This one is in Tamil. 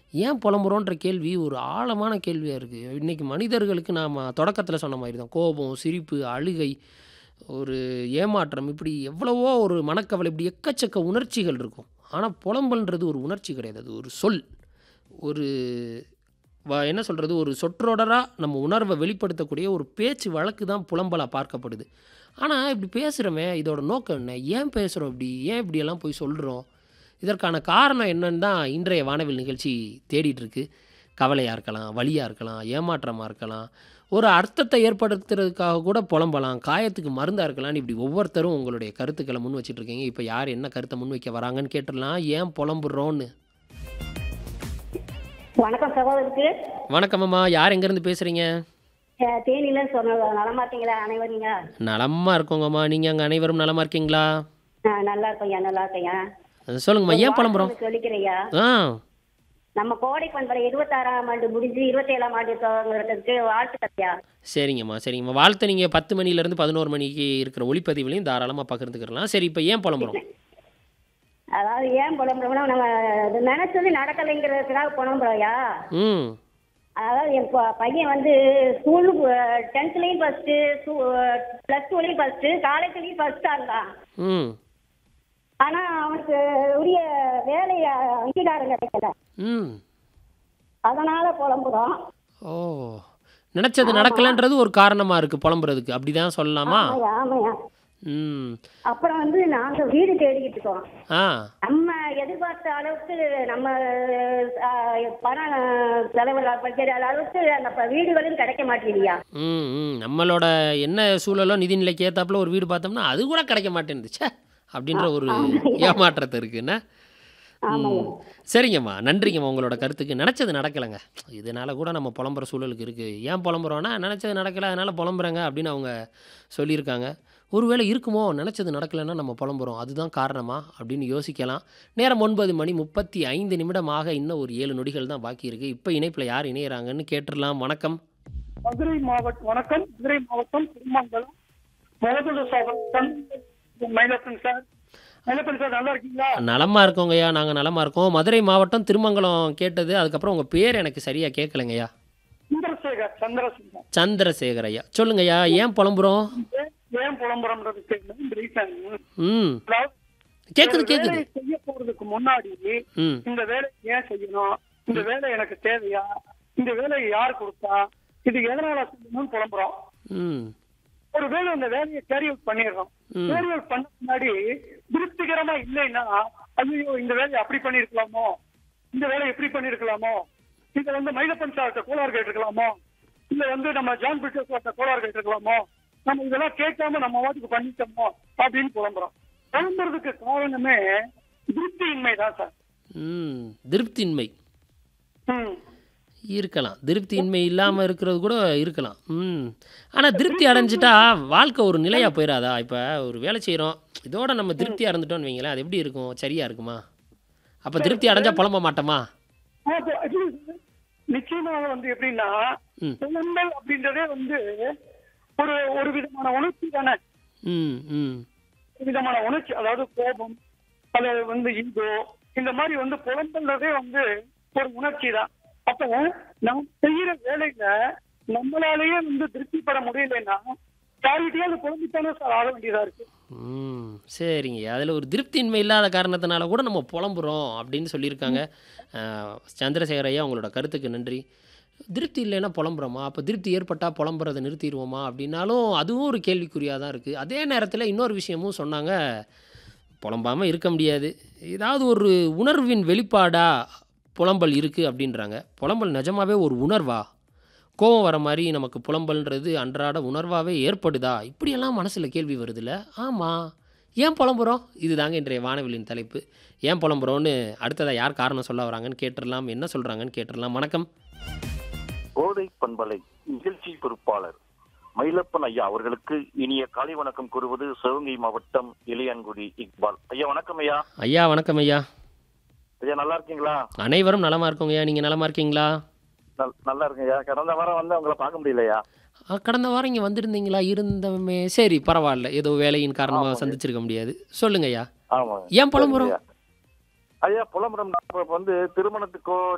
ஏன் புலம்புறோன்ற கேள்வி ஒரு ஆழமான கேள்வியா இருக்கு. இன்னைக்கு மனிதர்களுக்கு நாம தொடக்கத்தில சொன்ன மாரி தான். கோபம், சிரிப்பு, அழுகை, ஒரு ஏமாற்றம் இப்படி எவ்வளவோ ஒரு மனக்கவலை இப்படி எக்கச்சக்க உணர்ச்சிகள் இருக்கும். ஆனா புலம்பல்ன்றது ஒரு உணர்ச்சி கிடையாது. அது ஒரு சொல். ஒரு வ என்ன சொல்றது? ஒரு சொற்றொடரா நம்ம உணர்வ வெளிப்படுத்தக்கூடிய ஒரு பேச்சு வழக்கு தான் புலம்பலா பார்க்கப்படுது. ஆனா இப்படி பேசுறோமே, இதோட நோக்கம் என்ன? ஏன் பேசுறோம் இப்படி? ஏன் இப்படியெல்லாம் போய் சொல்றோம்? இதற்கான காரணம் என்னன்னு தான் இன்றைய வானவில் நிகழ்ச்சி தேடிட்டு இருக்கு. கவலையா இருக்கலாம், வலியா இருக்கலாம், ஏமாற்றமா இருக்கலாம், ஒரு அர்த்தத்தை ஏற்படுத்துறதுக்காக கூட புலம்பலாம், காயத்துக்கு மருந்தா இருக்கலாம்னு இப்படி ஒவ்வொருத்தரும் உங்களுடைய கருத்துக்கள முன் வச்சுட்டு இருக்கீங்க. இப்ப யார் என்ன கருத்த முன்வைக்க வராங்கன்னு கேட்டுறலாம். ஏன் புலம்புறோம்னு? வணக்கம் சகோதரருக்கு. வணக்கம் அம்மா. யார் எங்கேருந்து பேசுறீங்க? அ தேனியில சொன்னது நலமா இருக்கீங்களா அனைவருங்க? நலமா இருக்கோங்கம்மா. நீங்க அங்க அனைவரும் நலமா இருக்கீங்களா? ஆ நல்லா இருக்கேன்யா, நல்லா இருக்கேன்யா. அ சொல்லுங்கம்மா. ஒரு ஏன் புலம்புறோம்? வாழ்த்து சொல்லிக்கிறேன்யா. ஆ. நம்ம கோடை பண்பலை 26ஆம் ஆண்டு முடிஞ்சு 27ஆம் ஆண்டு துவங்குறதுக்கு வாழ்த்துக்கள்யா. சரிங்கம்மா, சரிங்கம்மா. வாழ்த்த நீங்க 10 மணிலேருந்து 11 மணிக்கு இருக்கிற ஒளிப்பதிவுலயும் தாராளமா பகிர்ந்துக்கிடலாம். சரி இப்ப ஏன் புலம்புறோம்? அதாவது ஏன் புலம்புறோம்னா நம்ம இது நினைச்சது நடக்கலைங்கிறதுக்காக புலம்புறோம்யா. ம். அதாவது என் ப பையன் வந்து ஸ்கூலு 10த்லயும் ஃபர்ஸ்ட்டு, சு ப்ளஸ் டூலயும் ஃபர்ஸ்ட்டு, காலேஜ்லயும் ஃபர்ஸ்ட்டா இருந்தான். ம். ஆனா அவனுக்கு உரிய வேலை அங்கீகாரம் கிடைக்கல. ம். அதனால புலம்புறோம். ஓ! நினைச்சது ஆமா. நடக்கலன்றது ஒரு காரணமா இருக்கு புலம்புறதுக்கு. அப்படிதான் சொல்லலாமா? ஆமாய்யா, ஆமாய்யா. ம். அப்புறம் வந்து நாங்க வீடு தேடிக்கிட்டு இருக்கோம். ஆ. நம்ம எதிர்பார்த்த அளவுக்கு நம்ம அ பணம் செலவு வைக்கிற அளவுக்கு அந்த ப வீடுகளும் கிடைக்க மாட்டேங்குதுயா. ம், ம். நம்மளோட என்ன சூழலோ நிதிநிலைக்கு ஏத்தாப்புல ஒரு வீடு பார்த்தோம்னா, அது கூட கிடைக்க மாட்டேன்து. ச்சே! அப்படின்ற ஒரு ஆமாய்யா. ஏமாற்றத்த இருக்கு என்ன? ஆமாய்யா. ம். சரிங்கம்மா. நன்றிங்கம்மா உங்களோட கருத்துக்கு. நினைச்சது நடக்கலங்க. இதனால கூட நம்ம புலம்புற சூழலுக்கு இருக்கு. ஏன் புலம்புறோம்னா, நினைச்சது நடக்கல அதனால புலம்புறேங்க அப்படின்னு அவங்க சொல்லியிருக்காங்க. ஒருவேளை இருக்குமோ? நினைச்சது நடக்கலன்னா நம்ம புலம்புறோம். அதுதான் காரணமா? அப்படின்னு யோசிக்கலாம். நேரம் 9 மணி 35 நிமிடமாக இன்னும் ஒரு 7 நொடிகள் தான் பாக்கி இருக்கு. இப்ப இணைப்புல யார் இணையறாங்கன்னு கேட்டுறலாம். வணக்கம். மதுரை மாவட்டம் வணக்கம் மதுரை மாவட்டம் திருமங்கலம் முகமது சாகர் மயிலப்பன் சார் மயிலப்பன் சார் நல்லா இருக்கீங்களா நலமா இருக்கோங்கய்யா. நாங்க நலமா இருக்கோம். மதுரை மாவட்டம் திருமங்கலம் கேட்டது. அதுக்கப்புறம் உங்க பேர் எனக்கு சரியா கேட்கலங்கய்யா. சந்திரசேகர் சந்திரசேகர் சந்திரசேகர் ஐயா. சொல்லுங்கய்யா. ஏன் புலம்புறோம்? ஏன் ஏன் புலம்புறம்ன்றதுக்கு மெயின் ரீசன் ம். அதாவது கேக்குது ஒரு கேக்குது. வேலையை செய்ய போறதுக்கு முன்னாடி ம். இந்த வேலை ஏன் செய்யணும் இந்த வேலை எனக்கு தேவையா இந்த வேலையை யார் கொடுத்தா இது எதனால செய்யணும்னு புலம்புறோம் ம். ஒரு வேலை அந்த வேலையை கேரி அவுட் பண்ணிடுறோம் ம். கேரி அவுட் பண்ண முன்னாடி திருப்திகரமா இல்லைன்னா ஐயோ இந்த வேலையை அப்படி பண்ணிருக்கலாமோ இந்த வேலையை எப்படி பண்ணிருக்கலாமோ இத வந்து மயிலப்பன் சார்ட்ட கோளாறு கேட்டிருக்கலாமோ இல்ல வந்து நம்ம ஜான் பிட்டர் சார்ட்ட கோளாறு கேட்டிருக்கலாமோ நம்ம இதெல்லாம் கேட்காம நம்ம வாட்டுக்கு பண்ணிட்டோமோ அப்படின்னு புலம்புறோம் புலம்புறதுக்கு காரணமே திருப்தியின்மை தான் சார் ம். திருப்தியின்மை. ம். இருக்கலாம். திருப்தியின்மை இல்லாம இருக்கிறது கூட இருக்கலாம். ம். ஆனா திருப்தி அடைஞ்சிட்டா வாழ்க்கை ஒரு நிலையா போயிராதா? இப்ப ஒரு வேலை செய்றோம். இதோட நம்ம திருப்தியா இருந்துட்டோம்னு வைங்களேன். அது எப்படி இருக்கும்? சரியா இருக்குமா? அப்ப திருப்தி அடைஞ்சா புலம்ப மாட்டோமா? அப்போ அது நிச்சயமாக வந்து எப்படின்னா ம். புலம்பல் அப்படின்றதே வந்து ஒரு ஒரு விதமான உணர்ச்சி தானே ம். ம். ஒரு விதமான உணர்ச்சி அதாவது கோபம் அல்லது வந்து ஈகோ இந்த மாதிரி வந்து புலம்பல்றதே வந்து ஒரு உணர்ச்சி தான் அப்ப நாம் செய்யற வேலையில நம்மளாலேயே வந்து திருப்தி பெற முடியலைன்னா யார்கிட்டயாவது புலம்பித்தானே சார் ஆக வேண்டியதா இருக்கு ம். சரிங்கய்யா. அதுல ஒரு திருப்தியின்மை இல்லாத காரணத்தினால கூட நம்ம புலம்புறோம் அப்படின்னு சொல்லியிருக்காங்க. அ சந்திரசேகர் ஐயா உங்களோட கருத்துக்கு நன்றி. திருப்தி இல்லைன்னா புலம்புறோமா? அப்ப திருப்தி ஏற்பட்டா புலம்புறத நிறுத்திருவோமா? அப்படின்னாலும் அதுவும் ஒரு கேள்விக்குறியா தான் இருக்கு. அதே நேரத்துல இன்னொரு விஷயமும் சொன்னாங்க. புலம்பாம இருக்க முடியாது. ஏதாவது ஒரு உணர்வின் வெளிப்பாடா புலம்பல் இருக்கு அப்படின்றாங்க. புலம்பல் நிஜமாவே ஒரு உணர்வா? கோவம் வர மாரி நமக்கு புலம்பல்ன்றது அன்றாட உணர்வாவே ஏற்படுதா? இப்படியெல்லாம் மனசுல கேள்வி வருதுல்ல. ஆமா. ஏன் புலம்புறோம்? இதுதாங்க இன்றைய வானவில்லின் தலைப்பு. ஏன் புலம்புறோம்னு அடுத்ததா யார் காரணம் சொல்ல வராங்கன்னு கேட்டுறலாம். என்ன சொல்றாங்கன்னு கேட்டுறலாம். வணக்கம். கோதை பண்பலை நிகழ்ச்சி பொறுப்பாளர் மயிலப்பன் ஐயா அவர்களுக்கு இனிய காலை வணக்கம் கூறுவது சிவகங்கை மாவட்டம் இளையான்குடி இக்பால் ஐயா வணக்கம் ஐயா ஐயா வணக்கம் ஐயா. ஐயா நல்லா இருக்கீங்களா அனைவரும் நலமா இருக்கோங்கய்யா. நீங்க நலமா இருக்கீங்களா? நல்- நல்லா இருக்கேன் ஐயா கடந்த வாரம் வந்து உங்களை பார்க்க முடியலையா அ கடந்த வாரம் இங்க வந்திருந்தீங்களா? இருந்தோமே. சரி பரவால்ல. ஏதோ வேலையின் காரணமா ஆமாங்க. சந்திச்சிருக்க முடியாது. சொல்லுங்க ஐயா. ஆமாங்க ஏன் புலம்புறோம்? ஐயா புலம்புறம் வந்து திருமணத்துக்கோ